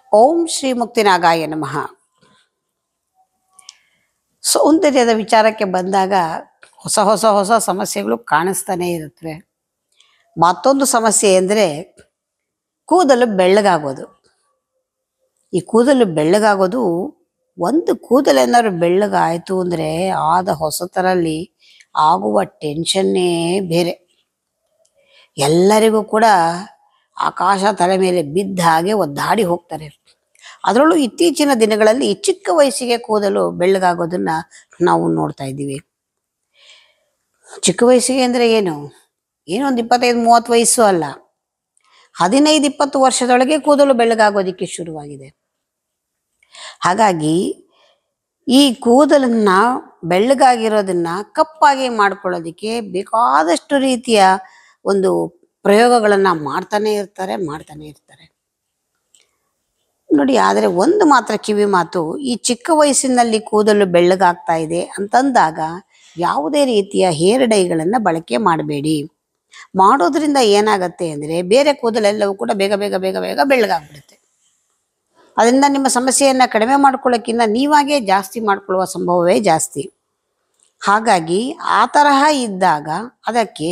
ಓಂ ಶ್ರೀ ಮುಕ್ತಿನಾಗಾಯ ನಮಃ ಸೌಂದರ್ಯದ ವಿಚಾರಕ್ಕೆ ಬಂದಾಗ ಹೊಸ ಹೊಸ ಹೊಸ ಸಮಸ್ಯೆಗಳು ಕಾಣಿಸ್ತಾನೆ ಇರುತ್ತವೆ ಮತ್ತೊಂದು ಸಮಸ್ಯೆ ಅಂದರೆ ಕೂದಲು ಬೆಳ್ಳಗಾಗೋದು ಈ ಕೂದಲು ಬೆಳ್ಳಗಾಗೋದು ಒಂದು ಕೂದಲೇನಾದ್ರು ಬೆಳ್ಳಗಾಯಿತು ಅಂದರೆ ಆದ ಹೊಸತರಲ್ಲಿ ಆಗುವ ಟೆನ್ಷನ್ನೇ ಬೇರೆ ಎಲ್ಲರಿಗೂ ಕೂಡ ಆಕಾಶ ತಲೆ ಮೇಲೆ ಬಿದ್ದ ಹಾಗೆ ಒದ್ದಾಡಿ ಹೋಗ್ತಾರೆ ಅದರಲ್ಲೂ ಇತ್ತೀಚಿನ ದಿನಗಳಲ್ಲಿ ಚಿಕ್ಕ ವಯಸ್ಸಿಗೆ ಕೂದಲು ಬೆಳ್ಳಗಾಗೋದನ್ನ ನಾವು ನೋಡ್ತಾ ಇದ್ದೀವಿ ಚಿಕ್ಕ ವಯಸ್ಸಿಗೆ ಅಂದರೆ ಏನು ಏನೋ ಒಂದು ಇಪ್ಪತ್ತೈದು ಮೂವತ್ತು ವಯಸ್ಸು ಅಲ್ಲ ಹದಿನೈದು ಇಪ್ಪತ್ತು ವರ್ಷದೊಳಗೆ ಕೂದಲು ಬೆಳ್ಳಗಾಗೋದಿಕ್ಕೆ ಶುರುವಾಗಿದೆ ಹಾಗಾಗಿ ಈ ಕೂದಲನ್ನ ಬೆಳ್ಳಗಾಗಿರೋದನ್ನ ಕಪ್ಪಾಗಿ ಮಾಡ್ಕೊಳ್ಳೋದಕ್ಕೆ ಬೇಕಾದಷ್ಟು ರೀತಿಯ ಒಂದು ಪ್ರಯೋಗಗಳನ್ನ ಮಾಡ್ತಾನೆ ಇರ್ತಾರೆ ಮಾಡ್ತಾನೆ ಇರ್ತಾರೆ ನೋಡಿ ಆದರೆ ಒಂದು ಮಾತ್ರ ಕಿವಿ ಮಾತು ಈ ಚಿಕ್ಕ ವಯಸ್ಸಿನಲ್ಲಿ ಕೂದಲು ಬೆಳ್ಳಗಾಗ್ತಾ ಇದೆ ಅಂತಂದಾಗ ಯಾವುದೇ ರೀತಿಯ ಹೇರ್ ಡೈಗಳನ್ನು ಬಳಕೆ ಮಾಡಬೇಡಿ ಮಾಡೋದ್ರಿಂದ ಏನಾಗತ್ತೆ ಅಂದರೆ ಬೇರೆ ಕೂದಲೆಲ್ಲವೂ ಕೂಡ ಬೇಗ ಬೇಗ ಬೇಗ ಬೇಗ ಬೆಳ್ಳಗಾಗ್ಬಿಡುತ್ತೆ ಅದರಿಂದ ನಿಮ್ಮ ಸಮಸ್ಯೆಯನ್ನು ಕಡಿಮೆ ಮಾಡ್ಕೊಳ್ಳೋಕ್ಕಿಂತ ನೀವಾಗೇ ಜಾಸ್ತಿ ಮಾಡ್ಕೊಳ್ಳುವ ಸಂಭವವೇ ಜಾಸ್ತಿ ಹಾಗಾಗಿ ಆ ತರಹ ಇದ್ದಾಗ ಅದಕ್ಕೆ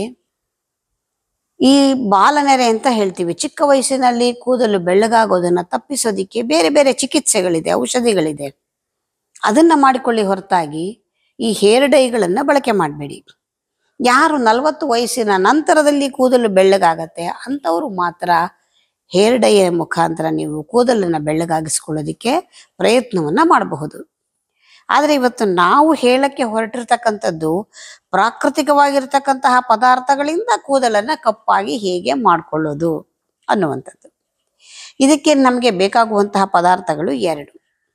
ಈ ಬಾಲನೆರೆ ಅಂತ ಹೇಳ್ತೀವಿ ಚಿಕ್ಕ ವಯಸ್ಸಿನಲ್ಲಿ ಕೂದಲು ಬೆಳ್ಳಗಾಗೋದನ್ನ ತಪ್ಪಿಸೋದಿಕ್ಕೆ ಬೇರೆ ಬೇರೆ ಚಿಕಿತ್ಸೆಗಳಿದೆ ಔಷಧಿಗಳಿದೆ ಅದನ್ನ ಮಾಡಿಕೊಳ್ಳಿ ಹೊರತಾಗಿ ಈ ಹೇರ್ ಡೈಗಳನ್ನ ಬಳಕೆ ಮಾಡಬೇಡಿ ಯಾರು ನಲವತ್ತು ವಯಸ್ಸಿನ ನಂತರದಲ್ಲಿ ಕೂದಲು ಬೆಳ್ಳಗಾಗತ್ತೆ ಅಂಥವ್ರು ಮಾತ್ರ ಹೇರ್ ಡೈಯ ಮುಖಾಂತರ ನೀವು ಕೂದಲನ್ನು ಬೆಳ್ಳಗಾಗಿಸ್ಕೊಳ್ಳೋದಿಕ್ಕೆ ಪ್ರಯತ್ನವನ್ನ ಮಾಡಬಹುದು ಆದರೆ ಇವತ್ತು ನಾವು ಹೇಳಕ್ಕೆ ಹೊರಟಿರ್ತಕ್ಕಂಥದ್ದು ಪ್ರಾಕೃತಿಕವಾಗಿರ್ತಕ್ಕಂತಹ ಪದಾರ್ಥಗಳಿಂದ ಕೂದಲನ್ನ ಕಪ್ಪಾಗಿ ಹೇಗೆ ಮಾಡ್ಕೊಳ್ಳೋದು ಅನ್ನುವಂಥದ್ದು ಇದಕ್ಕೆ ನಮಗೆ ಬೇಕಾಗುವಂತಹ ಪದಾರ್ಥಗಳು ಎರಡು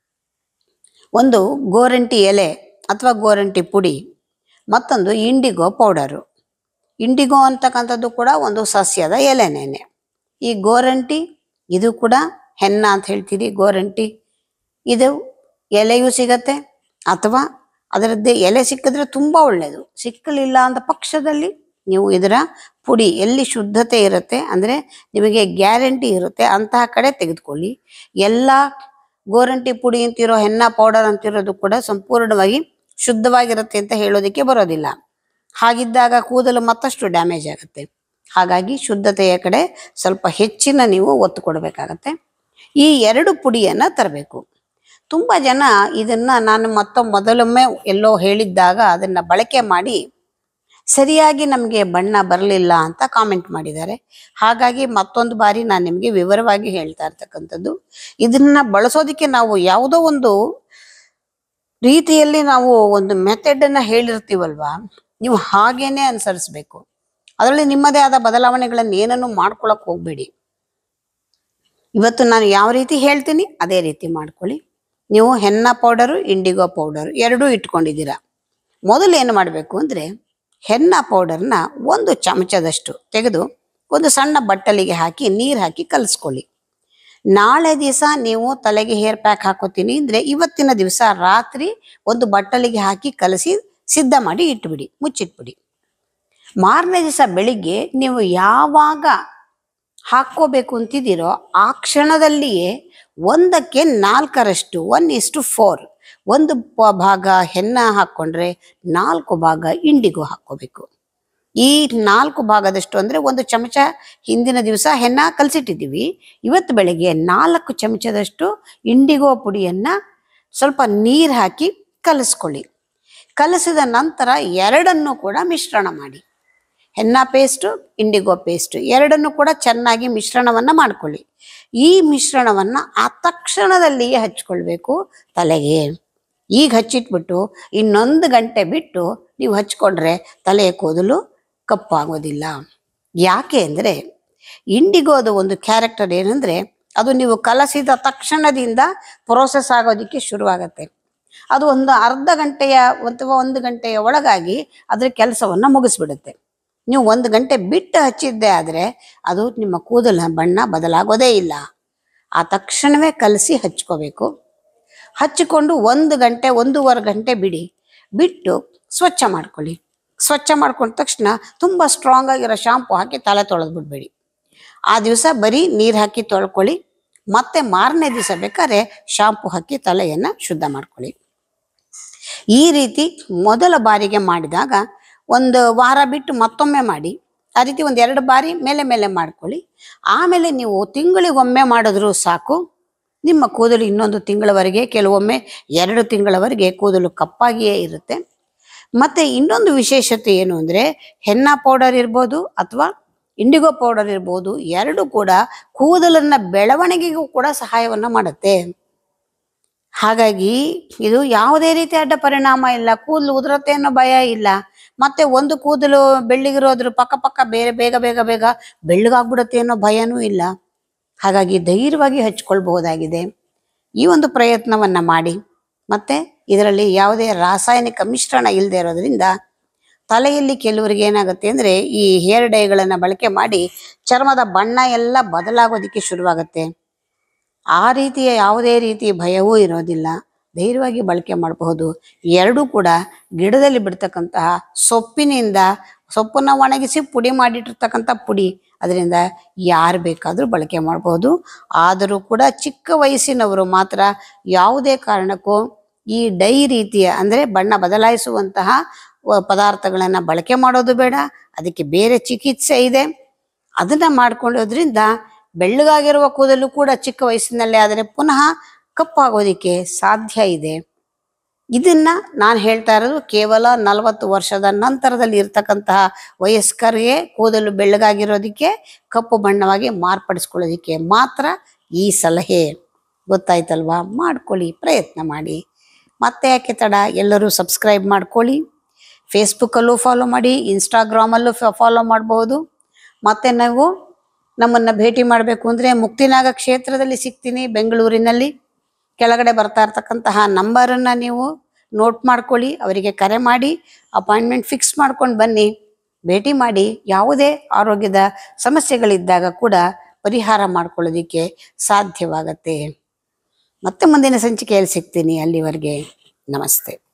ಒಂದು ಗೋರಂಟಿ ಎಲೆ ಅಥವಾ ಗೋರಂಟಿ ಪುಡಿ ಮತ್ತೊಂದು ಇಂಡಿಗೋ ಪೌಡರು ಇಂಡಿಗೋ ಅಂತಕ್ಕಂಥದ್ದು ಕೂಡ ಒಂದು ಸಸ್ಯದ ಎಲೆನೇನೆ ಈ ಗೋರಂಟಿ ಇದು ಕೂಡ ಹೆನ್ನ ಅಂತ ಹೇಳ್ತೀರಿ ಗೋರಂಟಿ ಇದು ಎಲೆಯೂ ಸಿಗತ್ತೆ ಅಥವಾ ಅದರದ್ದೇ ಎಲೆ ಸಿಕ್ಕಿದ್ರೆ ತುಂಬ ಒಳ್ಳೆಯದು ಸಿಕ್ಕಲಿಲ್ಲ ಅಂತ ಪಕ್ಷದಲ್ಲಿ ನೀವು ಇದರ ಪುಡಿ ಎಲ್ಲಿ ಶುದ್ಧತೆ ಇರುತ್ತೆ ಅಂದರೆ ನಿಮಗೆ ಗ್ಯಾರಂಟಿ ಇರುತ್ತೆ ಅಂತಹ ಕಡೆ ತೆಗೆದುಕೊಳ್ಳಿ ಎಲ್ಲ ಗೋರಂಟಿ ಪುಡಿ ಅಂತಿರೋ ಹೆನ್ನ ಪೌಡರ್ ಅಂತಿರೋದು ಕೂಡ ಸಂಪೂರ್ಣವಾಗಿ ಶುದ್ಧವಾಗಿರುತ್ತೆ ಅಂತ ಹೇಳೋದಕ್ಕೆ ಬರೋದಿಲ್ಲ ಹಾಗಿದ್ದಾಗ ಕೂದಲು ಮತ್ತಷ್ಟು ಡ್ಯಾಮೇಜ್ ಆಗುತ್ತೆ ಹಾಗಾಗಿ ಶುದ್ಧತೆಯ ಕಡೆ ಸ್ವಲ್ಪ ಹೆಚ್ಚಿನ ನೀವು ಒತ್ತು ಕೊಡಬೇಕಾಗತ್ತೆ ಈ ಎರಡು ಪುಡಿಯನ್ನು ತರಬೇಕು ತುಂಬ ಜನ ಇದನ್ನ ನಾನು ಮತ್ತೊಮ್ಮೆ ಮೊದಲೊಮ್ಮೆ ಎಲ್ಲೋ ಹೇಳಿದ್ದಾಗ ಅದನ್ನ ಬಳಕೆ ಮಾಡಿ ಸರಿಯಾಗಿ ನಮಗೆ ಬಣ್ಣ ಬರಲಿಲ್ಲ ಅಂತ ಕಾಮೆಂಟ್ ಮಾಡಿದ್ದಾರೆ ಹಾಗಾಗಿ ಮತ್ತೊಂದು ಬಾರಿ ನಾನು ನಿಮಗೆ ವಿವರವಾಗಿ ಹೇಳ್ತಾ ಇರ್ತಕ್ಕಂಥದ್ದು ಇದನ್ನ ಬಳಸೋದಕ್ಕೆ ನಾವು ಯಾವುದೋ ಒಂದು ರೀತಿಯಲ್ಲಿ ನಾವು ಒಂದು ಮೆಥಡ್ ಅನ್ನ ಹೇಳಿರ್ತೀವಲ್ವಾ ನೀವು ಹಾಗೇನೆ ಅನುಸರಿಸ್ಬೇಕು ಅದರಲ್ಲಿ ನಿಮ್ಮದೇ ಆದ ಬದಲಾವಣೆಗಳನ್ನು ಏನನ್ನು ಮಾಡ್ಕೊಳಕ್ ಹೋಗ್ಬೇಡಿ ಇವತ್ತು ನಾನು ಯಾವ ರೀತಿ ಹೇಳ್ತೀನಿ ಅದೇ ರೀತಿ ಮಾಡ್ಕೊಳ್ಳಿ ನೀವು ಹೆನ್ನ ಪೌಡರು ಇಂಡಿಗೋ ಪೌಡರ್ ಎರಡೂ ಇಟ್ಕೊಂಡಿದ್ದೀರಾ ಮೊದಲು ಏನು ಮಾಡಬೇಕು ಅಂದರೆ ಹೆನ್ನ ಪೌಡರ್ನ ಒಂದು ಚಮಚದಷ್ಟು ತೆಗೆದು ಒಂದು ಸಣ್ಣ ಬಟ್ಟಲಿಗೆ ಹಾಕಿ ನೀರು ಹಾಕಿ ಕಲಿಸ್ಕೊಳ್ಳಿ ನಾಳೆ ದಿವಸ ನೀವು ತಲೆಗೆ ಹೇರ್ ಪ್ಯಾಕ್ ಹಾಕೋತೀನಿ ಅಂದರೆ ಇವತ್ತಿನ ದಿವಸ ರಾತ್ರಿ ಒಂದು ಬಟ್ಟಲಿಗೆ ಹಾಕಿ ಕಲಸಿ ಸಿದ್ಧ ಮಾಡಿ ಇಟ್ಬಿಡಿ ಮುಚ್ಚಿಟ್ಬಿಡಿ ಮಾರನೇ ದಿವಸ ಬೆಳಿಗ್ಗೆ ನೀವು ಯಾವಾಗ ಹಾಕ್ಕೋಬೇಕು ಅಂತಿದ್ದೀರೋ ಆ ಕ್ಷಣದಲ್ಲಿಯೇ ಒಂದಕ್ಕೆ ನಾಲ್ಕರಷ್ಟು ಒನ್ ಇಸ್ಟು ಫೋರ್ ಒಂದು ಪ- ಭಾಗ ಹೆನ್ನ ಹಾಕ್ಕೊಂಡ್ರೆ ನಾಲ್ಕು ಭಾಗ ಇಂಡಿಗೋ ಹಾಕ್ಕೋಬೇಕು ಈ ನಾಲ್ಕು ಭಾಗದಷ್ಟು ಅಂದರೆ ಒಂದು ಚಮಚ ಹಿಂದಿನ ದಿವಸ ಹೆನ್ನ ಕಲಸಿಟ್ಟಿದ್ದೀವಿ ಇವತ್ತು ಬೆಳಗ್ಗೆ ನಾಲ್ಕು ಚಮಚದಷ್ಟು ಇಂಡಿಗೋ ಪುಡಿಯನ್ನು ಸ್ವಲ್ಪ ನೀರು ಹಾಕಿ ಕಲಿಸ್ಕೊಳ್ಳಿ ಕಲಸಿದ ನಂತರ ಎರಡನ್ನು ಕೂಡ ಮಿಶ್ರಣ ಮಾಡಿ ಹೆನ್ನ ಪೇಸ್ಟು ಇಂಡಿಗೋ ಪೇಸ್ಟು ಎರಡನ್ನು ಕೂಡ ಚೆನ್ನಾಗಿ ಮಿಶ್ರಣವನ್ನು ಮಾಡ್ಕೊಳ್ಳಿ ಈ ಮಿಶ್ರಣವನ್ನು ಆ ತಕ್ಷಣದಲ್ಲಿಯೇ ಹಚ್ಕೊಳ್ಬೇಕು ತಲೆಗೆ ಈಗ ಹಚ್ಚಿಟ್ಬಿಟ್ಟು ಇನ್ನೊಂದು ಗಂಟೆ ಬಿಟ್ಟು ನೀವು ಹಚ್ಕೊಂಡ್ರೆ ತಲೆಯ ಕೂದಲು ಕಪ್ಪಾಗೋದಿಲ್ಲ ಯಾಕೆ ಅಂದರೆ ಇಂಡಿಗೋದ ಒಂದು ಕ್ಯಾರೆಕ್ಟರ್ ಏನಂದರೆ ಅದು ನೀವು ಕಲಸಿದ ತಕ್ಷಣದಿಂದ ಪ್ರೋಸೆಸ್ ಆಗೋದಕ್ಕೆ ಶುರುವಾಗತ್ತೆ ಅದು ಒಂದು ಅರ್ಧ ಗಂಟೆಯ ಅಥವಾ ಒಂದು ಗಂಟೆಯ ಒಳಗಾಗಿ ಅದರ ಕೆಲಸವನ್ನು ಮುಗಿಸ್ಬಿಡುತ್ತೆ ನೀವು ಒಂದು ಗಂಟೆ ಬಿಟ್ಟು ಹಚ್ಚಿದ್ದೆ ಆದರೆ ಅದು ನಿಮ್ಮ ಕೂದಲಿನ ಬಣ್ಣ ಬದಲಾಗೋದೇ ಇಲ್ಲ ಆ ತಕ್ಷಣವೇ ಕಲಸಿ ಹಚ್ಕೋಬೇಕು ಹಚ್ಚಿಕೊಂಡು ಒಂದು ಗಂಟೆ ಒಂದೂವರೆ ಗಂಟೆ ಬಿಡಿ ಬಿಟ್ಟು ಸ್ವಚ್ಛ ಮಾಡ್ಕೊಳ್ಳಿ ಸ್ವಚ್ಛ ಮಾಡ್ಕೊಂಡ ತಕ್ಷಣ ತುಂಬ ಸ್ಟ್ರಾಂಗ್ ಆಗಿರೋ ಶಾಂಪು ಹಾಕಿ ತಲೆ ತೊಳೆದು ಬಿಡಬೇಡಿ ಆ ದಿವಸ ಬರೀ ನೀರು ಹಾಕಿ ತೊಳ್ಕೊಳ್ಳಿ ಮತ್ತೆ ಮಾರನೇ ದಿವಸ ಬೇಕಾದ್ರೆ ಶಾಂಪು ಹಾಕಿ ತಲೆಯನ್ನ ಶುದ್ಧ ಮಾಡ್ಕೊಳ್ಳಿ ಈ ರೀತಿ ಮೊದಲ ಬಾರಿಗೆ ಮಾಡಿದಾಗ ಒಂದು ವಾರ ಬಿಟ್ಟು ಮತ್ತೊಮ್ಮೆ ಮಾಡಿ ಆ ರೀತಿ ಒಂದು ಎರಡು ಬಾರಿ ಮೇಲೆ ಮೇಲೆ ಮಾಡ್ಕೊಳ್ಳಿ ಆಮೇಲೆ ನೀವು ತಿಂಗಳಿಗೊಮ್ಮೆ ಮಾಡಿದ್ರೂ ಸಾಕು ನಿಮ್ಮ ಕೂದಲು ಇನ್ನೊಂದು ತಿಂಗಳವರೆಗೆ ಕೆಲವೊಮ್ಮೆ ಎರಡು ತಿಂಗಳವರೆಗೆ ಕೂದಲು ಕಪ್ಪಾಗಿಯೇ ಇರುತ್ತೆ ಮತ್ತೆ ಇನ್ನೊಂದು ವಿಶೇಷತೆ ಏನು ಅಂದರೆ ಹೆನ್ನ ಪೌಡರ್ ಇರ್ಬೋದು ಅಥವಾ ಇಂಡಿಗೋ ಪೌಡರ್ ಇರ್ಬೋದು ಎರಡು ಕೂಡ ಕೂದಲನ್ನ ಬೆಳವಣಿಗೆಗೂ ಕೂಡ ಸಹಾಯವನ್ನ ಮಾಡುತ್ತೆ ಹಾಗಾಗಿ ಇದು ಯಾವುದೇ ರೀತಿ ಅಡ್ಡ ಪರಿಣಾಮ ಇಲ್ಲ ಕೂದಲು ಉದುರತ್ತೆ ಅನ್ನೋ ಭಯ ಇಲ್ಲ ಮತ್ತೆ ಒಂದು ಕೂದಲು ಬೆಳ್ಳಿಗಿರೋದ್ರ ಪಕ್ಕ ಪಕ್ಕ ಬೇರೆ ಬೇಗ ಬೇಗ ಬೇಗ ಬೆಳ್ಳಗಾಗ್ಬಿಡುತ್ತೆ ಅನ್ನೋ ಭಯನೂ ಇಲ್ಲ ಹಾಗಾಗಿ ಧೈರ್ಯವಾಗಿ ಹಚ್ಕೊಳ್ಬಹುದಾಗಿದೆ ಈ ಒಂದು ಪ್ರಯತ್ನವನ್ನ ಮಾಡಿ ಮತ್ತೆ ಇದರಲ್ಲಿ ಯಾವುದೇ ರಾಸಾಯನಿಕ ಮಿಶ್ರಣ ಇಲ್ಲದೆ ಇರೋದ್ರಿಂದ ತಲೆಯಲ್ಲಿ ಕೆಲವರಿಗೆ ಏನಾಗುತ್ತೆ ಅಂದ್ರೆ ಈ ಹೇರ್ ಡೈಗಳನ್ನ ಬಳಕೆ ಮಾಡಿ ಚರ್ಮದ ಬಣ್ಣ ಎಲ್ಲ ಬದಲಾಗೋದಿಕ್ಕೆ ಶುರುವಾಗುತ್ತೆ ಆ ರೀತಿಯ ಯಾವುದೇ ರೀತಿ ಭಯವೂ ಇರೋದಿಲ್ಲ ಧೈರ್ಯವಾಗಿ ಬಳಕೆ ಮಾಡಬಹುದು ಎರಡೂ ಕೂಡ ಗಿಡದಲ್ಲಿ ಬಿಡ್ತಕ್ಕಂತಹ ಸೊಪ್ಪಿನಿಂದ ಸೊಪ್ಪನ್ನ ಒಣಗಿಸಿ ಪುಡಿ ಮಾಡಿಟ್ಟಿರ್ತಕ್ಕಂಥ ಪುಡಿ ಅದರಿಂದ ಯಾರು ಬೇಕಾದರೂ ಬಳಕೆ ಮಾಡಬಹುದು ಆದರೂ ಕೂಡ ಚಿಕ್ಕ ವಯಸ್ಸಿನವರು ಮಾತ್ರ ಯಾವುದೇ ಕಾರಣಕ್ಕೂ ಈ ಡೈ ರೀತಿಯ ಅಂದರೆ ಬಣ್ಣ ಬದಲಾಯಿಸುವಂತಹ ವ- ಪದಾರ್ಥಗಳನ್ನ ಬಳಕೆ ಮಾಡೋದು ಬೇಡ ಅದಕ್ಕೆ ಬೇರೆ ಚಿಕಿತ್ಸೆ ಇದೆ ಅದನ್ನ ಮಾಡ್ಕೊಳ್ಳೋದ್ರಿಂದ ಬೆಳ್ಳಗಾಗಿರುವ ಕೂದಲು ಕೂಡ ಚಿಕ್ಕ ವಯಸ್ಸಿನಲ್ಲೇ ಆದರೆ ಪುನಃ ಕಪ್ಪಾಗೋದಿಕ್ಕೆ ಸಾಧ್ಯ ಇದೆ ಇದನ್ನ ನಾನು ಹೇಳ್ತಾ ಇರೋದು ಕೇವಲ ನಲವತ್ತು ವರ್ಷದ ನಂತರದಲ್ಲಿ ಇರ್ತಕ್ಕಂತಹ ವಯಸ್ಕರಿಗೆ ಕೂದಲು ಬೆಳ್ಳಗಾಗಿರೋದಕ್ಕೆ ಕಪ್ಪು ಬಣ್ಣವಾಗಿ ಮಾರ್ಪಡಿಸ್ಕೊಳ್ಳೋದಿಕ್ಕೆ ಮಾತ್ರ ಈ ಸಲಹೆ ಗೊತ್ತಾಯ್ತಲ್ವಾ ಮಾಡ್ಕೊಳ್ಳಿ ಪ್ರಯತ್ನ ಮಾಡಿ ಮತ್ತೆ ಯಾಕೆ ತಡ ಎಲ್ಲರೂ ಸಬ್ಸ್ಕ್ರೈಬ್ ಮಾಡ್ಕೊಳ್ಳಿ ಫೇಸ್ಬುಕ್ಕಲ್ಲೂ ಫಾಲೋ ಮಾಡಿ ಇನ್ಸ್ಟಾಗ್ರಾಮಲ್ಲೂ ಫಾಲೋ ಮಾಡಬಹುದು ಮತ್ತೆ ನಾವು ನಮ್ಮನ್ನು ಭೇಟಿ ಮಾಡಬೇಕು ಅಂದರೆ ಮುಕ್ತಿನಾಗ ಕ್ಷೇತ್ರದಲ್ಲಿ ಸಿಗ್ತೀನಿ ಬೆಂಗಳೂರಿನಲ್ಲಿ ಕೆಳಗಡೆ ಬರ್ತಾ ಇರ್ತಕ್ಕಂತಹ ನಂಬರನ್ನು ನೀವು ನೋಟ್ ಮಾಡ್ಕೊಳ್ಳಿ ಅವರಿಗೆ ಕರೆ ಮಾಡಿ ಅಪಾಯಿಂಟ್ಮೆಂಟ್ ಫಿಕ್ಸ್ ಮಾಡ್ಕೊಂಡು ಬನ್ನಿ ಭೇಟಿ ಮಾಡಿ ಯಾವುದೇ ಆರೋಗ್ಯದ ಸಮಸ್ಯೆಗಳಿದ್ದಾಗ ಕೂಡ ಪರಿಹಾರ ಮಾಡ್ಕೊಳ್ಳೋದಿಕ್ಕೆ ಸಾಧ್ಯವಾಗತ್ತೆ ಮತ್ತೆ ಮುಂದಿನ ಸಂಚಿಕೆಯಲ್ಲಿ ಸಿಗ್ತೀನಿ ಅಲ್ಲಿವರೆಗೆ ನಮಸ್ತೆ